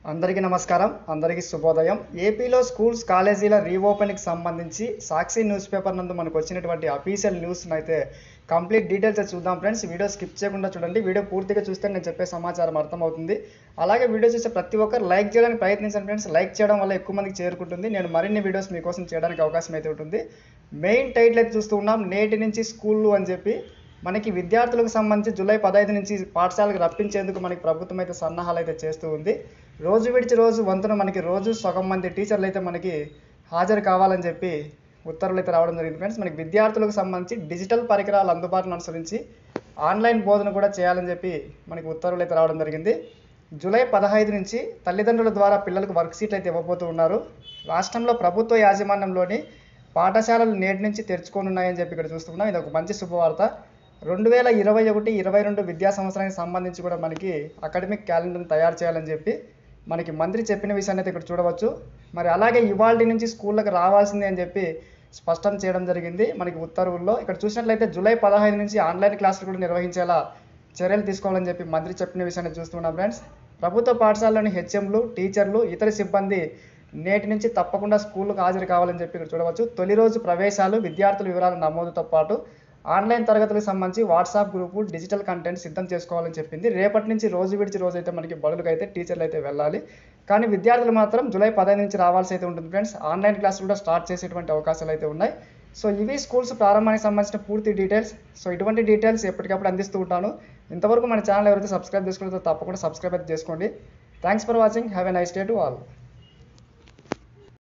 అందరికీ నమస్కారం అందరికీ శుభోదయం ఏపీలో స్కూల్స్ కాలేజీల రీఓపెన్కి సంబంధించి సాక్షి న్యూస్ పేపర్ నందు మనకు వచ్చినటువంటి అఫీషియల్ న్యూస్ని అయితే కంప్లీట్ డీటెయిల్స్ అయితే చూద్దాం ఫ్రెండ్స్ వీడియో స్కిప్ చేయకుండా చూడండి వీడియో పూర్తిగా చూస్తే నేను చెప్పే సమాచారం అర్థమవుతుంది అలాగే వీడియో చూసే ప్రతి ఒక్కరు లైక్ చేయడానికి ప్రయత్నించండి ఫ్రెండ్స్ లైక్ చేయడం వల్ల ఎక్కువ మందికి చేరుకుంటుంది నేను మరిన్ని వీడియోస్ మీకోసం చేయడానికి అవకాశం అయితే ఉంటుంది మెయిన్ టైటిల్ అయితే చూస్తూ ఉన్నాం నేటి నుంచి స్కూళ్ళు అని చెప్పి మనకి విద్యార్థులకు సంబంధించి జూలై పదహైదు నుంచి పాఠశాలకు రప్పించేందుకు మనకి ప్రభుత్వం అయితే సన్నాహాలు అయితే చేస్తూ ఉంది రోజు విడిచి రోజు వంతున మనకి రోజు సగం మంది టీచర్లు అయితే మనకి హాజరు కావాలని చెప్పి ఉత్తర్వులు అయితే రావడం జరిగింది ఫ్రెండ్స్ మనకి విద్యార్థులకు సంబంధించి డిజిటల్ పరికరాలు అందుబాటును అనుసరించి ఆన్లైన్ బోధన కూడా చేయాలని చెప్పి మనకి ఉత్తర్వులు అయితే రావడం జరిగింది జూలై పదహైదు నుంచి తల్లిదండ్రుల ద్వారా పిల్లలకు వర్క్ షీట్లు అయితే ఇవ్వబోతూ ఉన్నారు రాష్ట్రంలో ప్రభుత్వ యాజమాన్యంలోని పాఠశాలలు నేటి నుంచి తెరుచుకోనున్నాయని చెప్పి ఇక్కడ చూస్తున్నాం ఇది ఒక మంచి శుభవార్త రెండు వేల ఇరవై ఒకటి ఇరవై రెండు విద్యా సంవత్సరానికి సంబంధించి కూడా మనకి అకాడమిక్ క్యాలెండర్ని తయారు చేయాలని చెప్పి మనకి మంత్రి చెప్పిన విషయాన్ని అయితే ఇక్కడ చూడవచ్చు మరి అలాగే ఇవాళ నుంచి స్కూళ్ళకి రావాల్సిందే అని చెప్పి స్పష్టం చేయడం జరిగింది మనకి ఉత్తర్వుల్లో ఇక్కడ చూసినట్లయితే జూలై పదహైదు నుంచి ఆన్లైన్ క్లాసులు కూడా నిర్వహించేలా చర్యలు తీసుకోవాలని చెప్పి మంత్రి చెప్పిన విషయాన్ని చూస్తున్నాం ఫ్రెండ్స్ ప్రభుత్వ పాఠశాలలోని హెచ్ఎంలు టీచర్లు ఇతర సిబ్బంది నేటి నుంచి తప్పకుండా స్కూళ్ళకు హాజరు కావాలని చెప్పి ఇక్కడ చూడవచ్చు తొలి రోజు ప్రవేశాలు విద్యార్థుల వివరాల నమోదుతో పాటు ఆన్లైన్ తరగతులకు సంబంధించి వాట్సాప్ గ్రూపు డిజిటల్ కంటెంట్ సిద్ధం చేసుకోవాలని చెప్పింది రేపటి నుంచి రోజు విడిచి రోజు అయితే మనకి బడులకు అయితే టీచర్లు అయితే వెళ్ళాలి కానీ విద్యార్థులు మాత్రం జూలై పదహైదు నుంచి రావాల్సి అయితే ఉంటుంది ఫ్రెండ్స్ ఆన్లైన్ క్లాసులు కూడా స్టార్ట్ చేసేటువంటి అవకాశాలు అయితే ఉన్నాయి సో ఇవి స్కూల్స్ ప్రారంభానికి సంబంధించిన పూర్తి డీటెయిల్స్ సో ఇటువంటి డీటెయిల్స్ ఎప్పటికప్పుడు అందిస్తూ ఉంటాను ఇంతవరకు మన ఛానల్ ఎవరైతే సబ్స్క్రైబ్ చేసుకుంటారో తప్పకుండా సబ్స్క్రైబ్ అయితే చేసుకోండి thanks for watching have a nice day to all